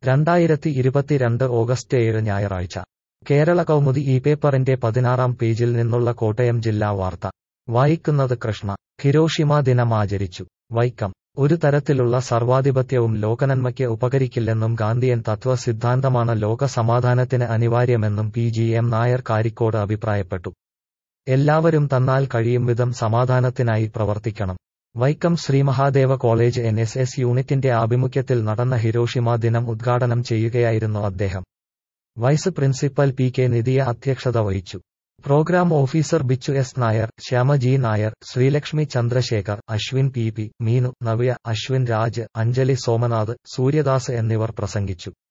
രണ്ടായിരത്തി ഇരുപത്തിരണ്ട് ഓഗസ്റ്റ് ഏഴ് ഞായറാഴ്ച കേരള കൗമുദി ഈ പേപ്പറിന്റെ പതിനാറാം പേജിൽ നിന്നുള്ള കോട്ടയം ജില്ലാ വാർത്ത വായിക്കുന്നത് കൃഷ്ണ ഹിരോഷിമ ദിനം ആചരിച്ചു വൈക്കം ഒരു തരത്തിലുള്ള സർവാധിപത്യവും ലോകനന്മയ്ക്ക് ഉപകരിക്കില്ലെന്നും ഗാന്ധിയൻ തത്വ സിദ്ധാന്തമാണ് ലോക സമാധാനത്തിന് അനിവാര്യമെന്നും P G M Nair Karikode അഭിപ്രായപ്പെട്ടു എല്ലാവരും തന്നാൽ കഴിയും വിധം സമാധാനത്തിനായി പ്രവർത്തിക്കണം Vaikom Sreemahadeva college N S S യൂണിറ്റിന്റെ ആഭിമുഖ്യത്തിൽ നടന്ന ഹിരോഷിമ ദിനം ഉദ്ഘാടനം ചെയ്യുകയായിരുന്നു അദ്ദേഹം vice principal P K Nidhiya അധ്യക്ഷത വഹിച്ചു programme officer Bichu S Nair Shyamaji Nair Sreelakshmi Chandrasekhar Aswin P P Meenu Navya Aswin Raj Anjali Somanath Suryadas എന്നിവർ പ്രസംഗിച്ചു